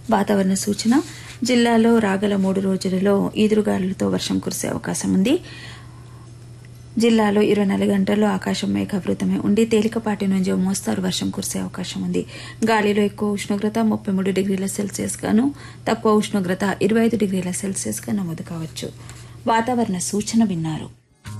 వాతావరణ సూచన జిల్లాలో రాగల మూడు రోజులలో ఈదురుగాలులతో వర్షం కురిసే అవకాశం ఉంది జిల్లాలో ఇరవై నాలుగు గంటల్లో ఆకాశం మేఘావృతమై ఉండి తేలికపాటి నుంచి ఓ మోస్తారు వర్షం కురిసే అవకాశం ఉంది గాలిలో ఎక్కువ ఉష్ణోగ్రత ముప్పై మూడు డిగ్రీల సెల్సియస్ గాను తక్కువ ఉష్ణోగ్రత ఇరవై ఐదు డిగ్రీల సెల్సియస్ గా నమోదు కావచ్చు వాతావరణ సూచన విన్నారు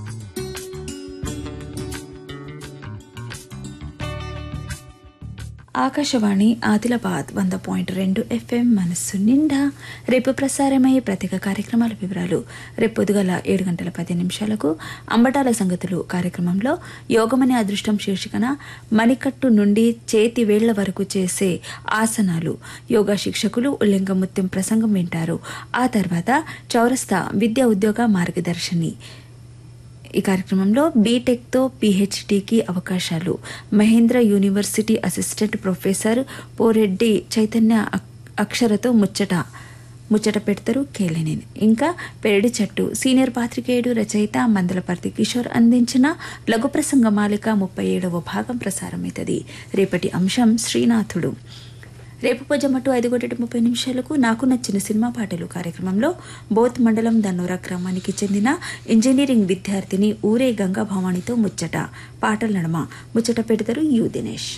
ఆకాశవాణి ఆదిలాబాద్ వంద పాయింట్ రెండు ఎఫ్ఎం మనస్సు నిండా రేపు ప్రసారమయ్యే ప్రత్యేక కార్యక్రమాల వివరాలు రేపు పొద్దుగల ఏడు గంటల పది నిమిషాలకు అంబటాల సంగతులు కార్యక్రమంలో యోగమనే అదృష్టం శీర్షికన మణికట్టు నుండి చేతి వేళ్ల వరకు చేసే ఆసనాలు యోగా శిక్షకులు ఉల్లింగముత్యం ప్రసంగం వింటారు ఆ తర్వాత చౌరస్తా విద్యా ఉద్యోగ మార్గదర్శిని ఈ కార్యక్రమంలో బీటెక్తో పీహెచ్డీకి అవకాశాలు Mahendra university assistant professor Poreddy Chaitanya అక్- అక్షరతో ముచ్చట ముచ్చట పెడతారు కేలినేని ఇంకా పెరడి చెట్టు సీనియర్ పాత్రికేయుడు రచయిత మందలపర్తి కిషోర్ అందించిన లఘు ప్రసంగ మాలిక ముప్పై ఏడవ భాగం ప్రసారమవుతుంది రేపటి అంశం శ్రీనాథుడు రేపు పొజమట్టు ఐదు కోటి ముప్పై నిమిషాలకు నాకు నచ్చిన సినిమా పాటలు కార్యక్రమంలో బోత్ మండలం దన్నోరా గ్రామానికి చెందిన ఇంజనీరింగ్ విద్యార్థిని ఊరే గంగా భవానితో ముచ్చట పాటల నడమ ముచ్చట పెడతారు యు దినేష్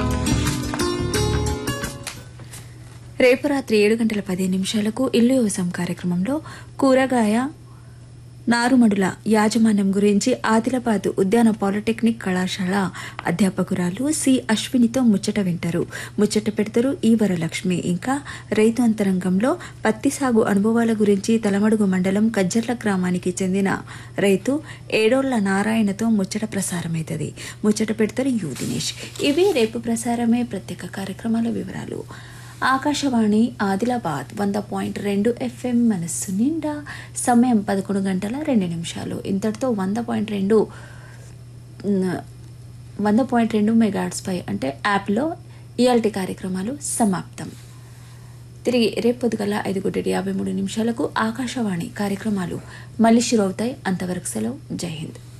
రేపు రాత్రి ఏడు గంటల పది నిమిషాలకు ఇల్లు వ్యవసాయం కార్యక్రమంలో కూరగాయ నారుమడుల యాజమాన్యం గురించి ఆదిలాబాద్ ఉద్యాన పాలిటెక్నిక్ కళాశాల అధ్యాపకురాలు సి అశ్వినితో ముచ్చట వింటారు ముచ్చట పెడతారు ఈ వరలక్ష్మి ఇంకా రైతు అంతరంగంలో పత్తి సాగు అనుభవాల గురించి తలమడుగు మండలం కజ్జర్ల గ్రామానికి చెందిన రైతు ఏడోళ్ల నారాయణతో ముచ్చట ప్రసారమవుతుంది ముచ్చట పెడతారు యు దినేష్ ఇవి రేపు ప్రసారమే ప్రత్యేక కార్యక్రమాల వివరాలు ఆకాశవాణి ఆదిలాబాద్ వంద పాయింట్ రెండు ఎఫ్ఎం మనస్సు నిండా సమయం పదకొండు గంటల రెండు నిమిషాలు ఇంతటితో వంద పాయింట్ రెండు న- వంద పాయింట్ రెండు మెగాట్స్పై అంటే యాప్లో ఇయాల్టీ కార్యక్రమాలు సమాప్తం తిరిగి రేపు పొద్దుగల ఐదు కోటి యాభై మూడు నిమిషాలకు ఆకాశవాణి కార్యక్రమాలు మళ్ళీ షురవుతాయి అంతవరకు సెలవు జై హింద్